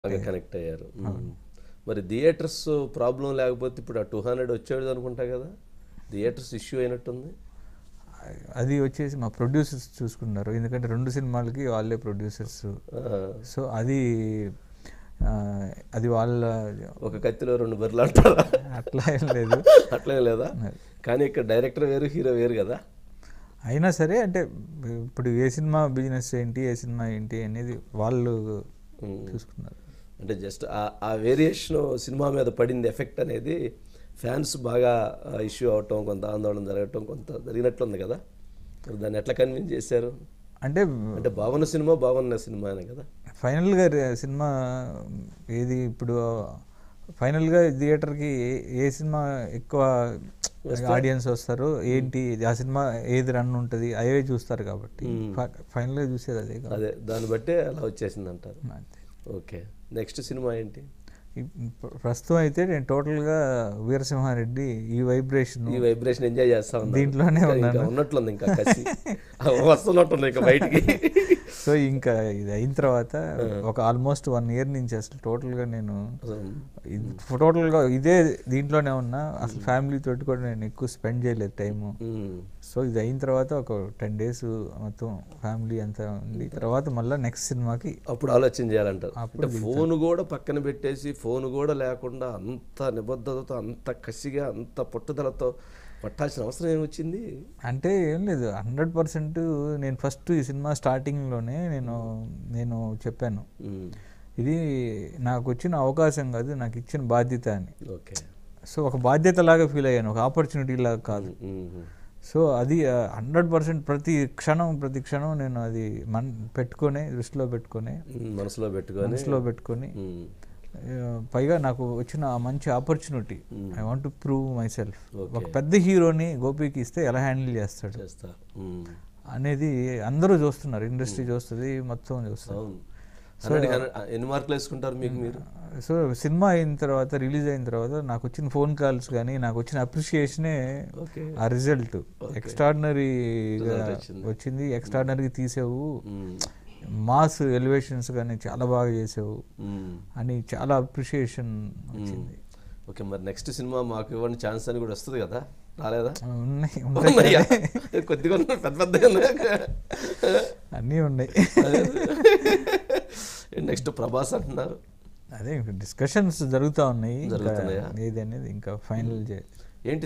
బాగా కనెక్ట్ అయ్యారు మ్మ్. మరి థియేటర్స్ ప్రాబ్లం లేకపోతే ఇప్పుడు ఆ టూ హండ్రెడ్ వచ్చేది అనుకుంటా కదా థియేటర్స్ ఇష్యూ అయినట్టుంది అది వచ్చేసి మా ప్రొడ్యూసర్స్ చూసుకున్నారు ఎందుకంటే రెండు సినిమాలకి వాళ్ళే ప్రొడ్యూసర్స్ ఆ, సో అది ఆ, అది వాళ్ళ ఒక కత్తిలో రెండు బెర్రలు అంటారా అట్లా ఏం లేదు అట్లే లేదా కానీ ఇక్కడ డైరెక్టర్ వేరు హీరో వేరు కదా అయినా సరే అంటే ఇప్పుడు ఏ సినిమా బిజినెస్ ఏంటి ఏ సినిమా ఏంటి అనేది వాళ్ళు మ్మ్. చూసుకున్నారు అంటే జస్ట్ ఆ- ఆ వేరియేషన్ సినిమా మీద పడింది ఎఫెక్ట్ అనేది ఫ్యాన్స్ బాగా ఇష్యూ అవటం కొంత ఆందోళన జరగటం కొంత జరిగినట్లుంది కదా మరి దాన్ని ఎట్లా కన్విన్స్ చేశారు అంటే అంటే బాగున్న సినిమా బాగున్న సినిమానే కదా ఫైనల్గా రే- సినిమా ఏది ఇప్పుడు ఫైనల్గా థియేటర్కి ఏ- ఏ సినిమా ఎక్కువ ఆడియన్స్ వస్తారు ఏంటి ఆ సినిమా ఏది రన్ ఉంటుంది అవే చూస్తారు కాబట్టి ఫైనల్గా చూసేది అదే కాబట్టి అదే దాన్ని బట్టే అలా వచ్చేసింది అంటారు అంతే. ఓకే నెక్స్ట్ సినిమా ఏంటి ఇప్- ప్రస్తుతం అయితే నేను టోటల్గా వీరసింహారెడ్డి ఈ వైబ్రేషన్ ఈ వైబ్రేషన్ ఎంజాయ్ చేస్తా ఉన్నా దీంట్లోనే ఉన్నాను. ఉన్నట్లుంది ఇంకా కసి వస్తున్నట్టుంది ఇంకా బయటికి సో ఇంకా ఇది అయిన తర్వాత ఒక ఆల్మోస్ట్ వన్ ఇయర్ నుంచి అసలు టోటల్గా నేను ఇది టోటల్గా ఇదే దీంట్లోనే ఉన్నా అసలు ఫ్యామిలీ తోటి కూడా నేను ఎక్కువ స్పెండ్ చేయలేదు టైము మ్మ్. సో ఇది అయిన తర్వాత ఒక టెన్ డేస్ మొత్తం ఫ్యామిలీ అంతా ఉంది తర్వాత మళ్ళీ నెక్స్ట్ సినిమాకి అప్పుడు ఆలోచన చేయాలంటారు అంటే ఫోన్ కూడా పక్కన పెట్టేసి ఫోన్ కూడా లేకుండా అంత నిబద్ధతతో అంత కసిగా అంత పట్టుదలతో పట్టాల్సిన అవసరం ఏమొచ్చింది అంటే ఏం లేదు హండ్రెడ్ పర్సెంట్ నేను ఫస్ట్ ఈ సినిమా స్టార్టింగ్లోనే నేను నేను చెప్పాను మ్మ్. ఇది నాకు వచ్చిన అవకాశం కాదు నాకు ఇచ్చిన బాధ్యత అని ఓకే సో ఒక బాధ్యత లాగా ఫీల్ అయ్యాను ఒక ఆపర్చునిటీ లాగా కాదు మ్మ్. సో అది హండ్రెడ్ పర్సెంట్ ప్రతి క్షణం ప్రతి క్షణం నేను అది మన్ పెట్టుకొని దృష్టిలో పెట్టుకొని మ్మ్. మనసులో పెట్టుకొని మనసులో పెట్టుకొని మ్మ్. ఆ, పైగా నాకు వచ్చిన ఆ మంచి opportunity I want to prove myself Okay. ఒక పెద్ద హీరోని గోపికి ఇస్తే ఎలా హ్యాండిల్ చేస్తాడు చేస్తారు మ్మ్. అనేది అందరూ చూస్తున్నారు ఇండస్ట్రీ చూస్తుంది మొత్తం చూస్తారు అవును హండ్రెడ్ హండ్రెడ్ ఎన్ని మార్కులు వేసుకుంటారు మీకు మీరు సో సినిమా అయిన తర్వాత రిలీజ్ అయిన తర్వాత నాకు వచ్చిన ఫోన్ కాల్స్ కానీ నాకు వచ్చిన అప్రిషియేషనే ఓకే ఆ రిజల్ట్ ఎక్స్ట్రాడినరీ Result వచ్చింది. వచ్చింది ఎక్స్ట్రాడినరీ తీసావు మ్మ్. మాస్ ఎలివేషన్స్ కానీ చాలా బాగా చేసావు మ్మ్. అని చాలా అప్రిషియేషన్ వచ్చింది ఓకే మరి నెక్స్ట్ సినిమా మాకు ఇవ్వండి ఛాన్స్ అని కూడా వస్తుంది కదా రాలేదా ఉన్నాయి ఉంటాయి ఉన్నాయా? కొద్దిగా ఉన్నాయి, పెద్ద పెద్దగా ఉన్నాయా? అన్నీ ఉన్నాయి నెక్స్ట్ ప్రభాస్ అంటున్నారు అదే డిస్కషన్స్ జరుగుతూ ఉన్నాయి ఇంకా జరుగుతున్నాయా? ఏది అనేది ఇంకా ఫైనల్ చే